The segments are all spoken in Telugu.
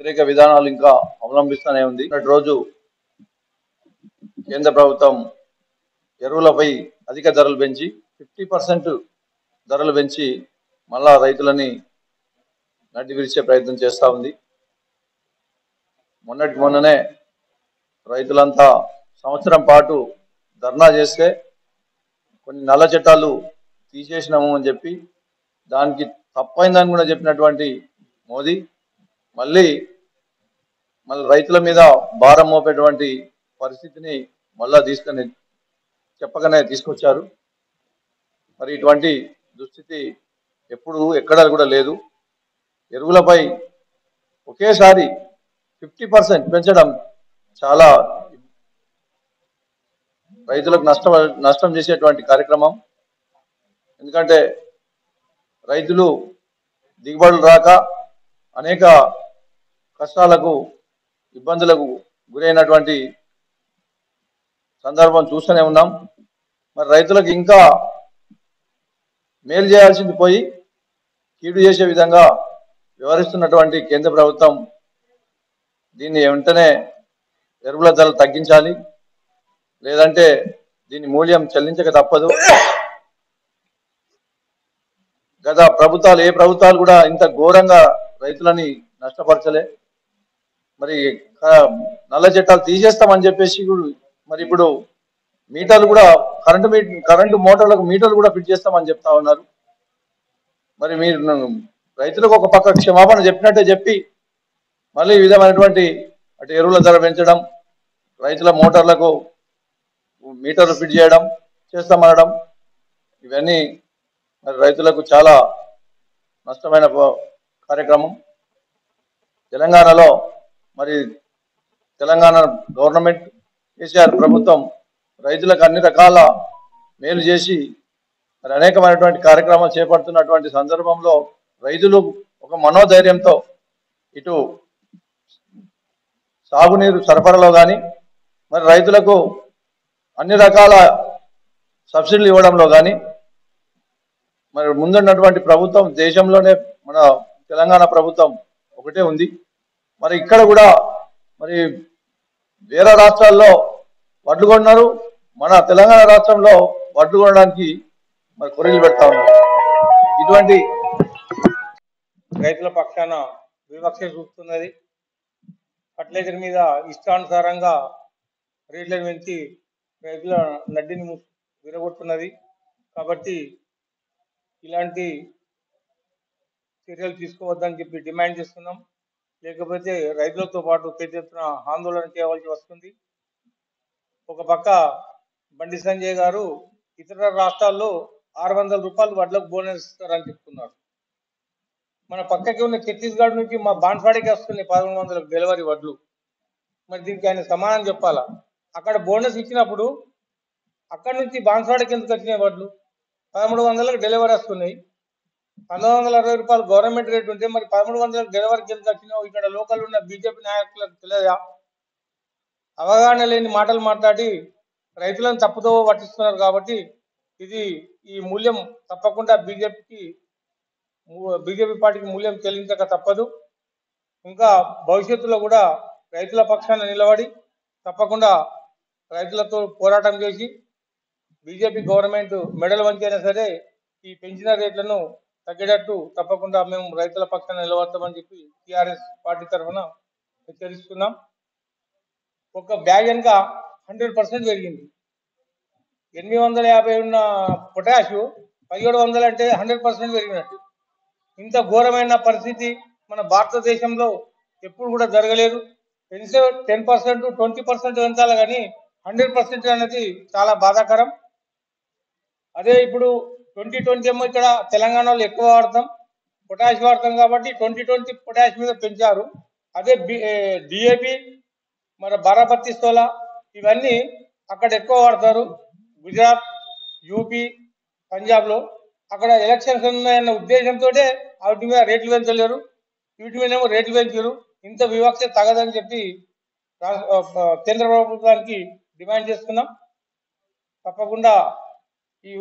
వ్యతిరేక విధానాలు ఇంకా అవలంబిస్తూనే ఉంది నేటి రోజు కేంద్ర ప్రభుత్వం ఎరువులపై అధిక ధరలు పెంచి ఫిఫ్టీ పర్సెంట్ ధరలు పెంచి మళ్ళా రైతులని నడ్డి విరిచే ప్రయత్నం చేస్తూ ఉంది మొన్నటి మొన్ననే రైతులంతా సంవత్సరం పాటు ధర్నా చేస్తే కొన్ని నల్ల చట్టాలు తీసేసినాము అని చెప్పి దానికి తప్పైందని కూడా చెప్పినటువంటి మోదీ మళ్ళీ మళ్ళీ రైతుల మీద భారం మోపేటువంటి పరిస్థితిని మళ్ళా తీసుకొని చెప్పగానే తీసుకొచ్చారు మరి ఇటువంటి దుస్థితి ఎప్పుడు ఎక్కడ కూడా లేదు ఎరువులపై ఒకేసారి ఫిఫ్టీ పర్సెంట్ పెంచడం చాలా రైతులకు నష్టం నష్టం చేసేటువంటి కార్యక్రమం ఎందుకంటే రైతులు దిగుబడులు రాక అనేక కష్టాలకు ఇబ్బందులకు గురైనటువంటి సందర్భం చూస్తూనే ఉన్నాం మరి రైతులకు ఇంకా మేలు చేయాల్సింది పోయి కీడు చేసే విధంగా వ్యవహరిస్తున్నటువంటి కేంద్ర ప్రభుత్వం దీన్ని వెంటనే ఎరువుల ధరలు తగ్గించాలి లేదంటే దీని మూల్యం చెల్లించక తప్పదు గత ప్రభుత్వాలు ఏ ప్రభుత్వాలు కూడా ఇంత ఘోరంగా రైతులని నష్టపరచలే మరి ఆ, నల్ల చట్టాలు తీసేస్తామని చెప్పేసి కూడా మరి ఇప్పుడు మీటర్లు కూడా కరెంటు మీ కరెంటు మోటార్లకు మీటర్లు కూడా ఫిట్ చేస్తామని చెప్తా ఉన్నారు మరి మీరు ను- రైతులకు ఒక పక్క క్షమాపణ చెప్పినట్టే చెప్పి మళ్ళీ ఈ విధమైనటువంటి అటు ఎరువుల ధర పెంచడం రైతుల మోటార్లకు మీటర్లు ఫిట్ చేయడం చేస్తామనడం ఇవన్నీ మరి రైతులకు చాలా నష్టమైన ప- కార్యక్రమం తెలంగాణలో మరి తెలంగాణ గవర్నమెంట్ కేసీఆర్ ప్రభుత్వం రైతులకు అన్ని రకాల మేలు చేసి మరి అనేకమైనటువంటి కార్యక్రమాలు చేపడుతున్నటువంటి సందర్భంలో రైతులు ఒక మనోధైర్యంతో ఇటు సాగునీరు సరఫరాలో కానీ మరి రైతులకు అన్ని రకాల సబ్సిడీలు ఇవ్వడంలో కానీ మరి ముందున్నటువంటి ప్రభుత్వం దేశంలోనే మన తెలంగాణ ప్రభుత్వం ఒకటే ఉంది మరి ఇక్కడ కూడా మరి వేరే రాష్ట్రాల్లో వడ్లు కొన్నారు మన తెలంగాణ రాష్ట్రంలో వడ్లు కొనడానికి మరి కొరియలు పెడతా ఉన్నారు ఇటువంటి రైతుల పక్షాన వివక్ష చూస్తున్నది ఫర్టిలైజర్ మీద ఇష్టానుసారంగా రేట్లను పెంచి రైతుల నడ్డిని ము- విరగొట్టున్నది కాబట్టి ఇలాంటి చర్యలు తీసుకోవద్దని చెప్పి డిమాండ్ చేస్తున్నాం లేకపోతే రైతులతో పాటు పెద్ద ఎత్తున ఆందోళన చేయవలసి వస్తుంది ఒక పక్క బండి సంజయ్ గారు ఇతర రాష్ట్రాల్లో ఆరు వందల రూపాయలు వడ్లకు బోనస్ ఇస్తారని చెప్తున్నారు మన పక్కకి ఉన్న ఛత్తీస్గఢ్ నుంచి మా బాన్స్వాడికి వస్తున్నాయి పదకొండు వందల డెలివరీ వడ్లు మరి దీనికి ఆయన సమాధానం చెప్పాలా అక్కడ బోనస్ ఇచ్చినప్పుడు అక్కడ నుంచి బాన్స్వాడికి ఎందుకు వచ్చినాయి వడ్లు పదమూడు వందలకు డెలివరీ వస్తున్నాయి పంతొమ్మిది వందల అరవై రూపాయలు గవర్నమెంట్ రేట్ ఉంటే మరి పదమూడు వందలకు డెలివరీకి ఎందుకు వచ్చినావు ఇక్కడ లోకల్ ఉన్న బీజేపీ నాయకులకు తెలియదా అవగాహన లేని మాటలు మాట్లాడి రైతులను తప్పుదో పట్టిస్తున్నారు కాబట్టి ఇది ఈ మూల్యం తప్పకుండా బీజేపీకి బీజేపీ పార్టీకి మూల్యం చెల్లించక తప్పదు ఇంకా భవిష్యత్తులో కూడా రైతుల పక్షాన నిలబడి తప్పకుండా రైతులతో పోరాటం చేసి బీజేపీ గవర్నమెంట్ మెడల్ వంచైనా సరే ఈ పెంచిన రేట్లను తగ్గేటట్టు తప్పకుండా మేము రైతుల పక్షాన నిలబడతామని చెప్పి టిఆర్ఎస్ పార్టీ తరఫున హెచ్చరిస్తున్నాం ఒక బ్యాగ్ వెనుక హండ్రెడ్ పర్సెంట్ పెరిగింది ఎనిమిది వందల యాభై ఉన్న పొటాష్ పదిహేడు వందలు అంటే హండ్రెడ్ పర్సెంట్ పెరిగినట్టు ఇంత ఘోరమైన పరిస్థితి మన భారతదేశంలో ఎప్పుడు కూడా జరగలేదు పెంచే టెన్ పర్సెంట్ ట్వంటీ పర్సెంట్ పెంచాలి కానీ హండ్రెడ్ పర్సెంట్ అనేది చాలా బాధాకరం అదే ఇప్పుడు ట్వంటీ ట్వంటీ ఏమో ఇక్కడ తెలంగాణలో ఎక్కువ వాడతాం పొటాష్ వాడతాం కాబట్టి ట్వంటీ ట్వంటీ పొటాష్ మీద పెంచారు అదే డిఏపి మరి బారాపత్తి స్థోలా ఇవన్నీ అక్కడ ఎక్కువ వాడతారు గుజరాత్ యూపీ పంజాబ్లో అక్కడ ఎలక్షన్స్ ఉన్నాయన్న ఉద్దేశంతో వాటి మీద రేట్లు పెంచలేరు వీటి మీదేమో రేట్లు పెంచారు ఇంత వివక్ష తగదని చెప్పి రా- ఆ, కేంద్ర ప్రభుత్వానికి డిమాండ్ చేస్తున్నాం తప్పకుండా ఈ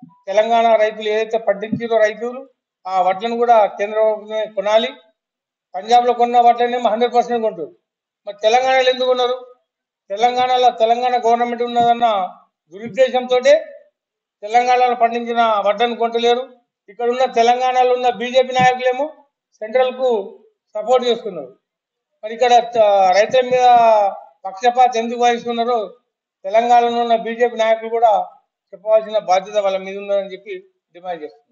తెలంగాణ రైతులు ఏదైతే పండించారో రైతులు ఆ వడ్లను కూడా కేంద్ర ప్రభుత్వమే కొనాలి పంజాబ్ లో కొన్న వడ్లనేమో హండ్రెడ్ పర్సెంట్ కొంటారు మరి తెలంగాణలో ఎందుకు ఉన్నారు తెలంగాణలో తెలంగాణ గవర్నమెంట్ ఉన్నదన్న దురుద్దేశంతో తెలంగాణలో పండించిన వడ్లను కొంటలేరు ఇక్కడ ఉన్న తెలంగాణలో ఉన్న బీజేపీ నాయకులేమో సెంట్రల్ కు సపోర్ట్ చేస్తున్నారు మరి ఇక్కడ త- రైతుల మీద పక్షపాత ఎందుకు వహిస్తున్నారో తెలంగాణలో ఉన్న బీజేపీ నాయకులు కూడా చెప్పవలసిన బాధ్యత వాళ్ళ మీద ఉందని చెప్పి డిమాండ్ చేస్తున్నారు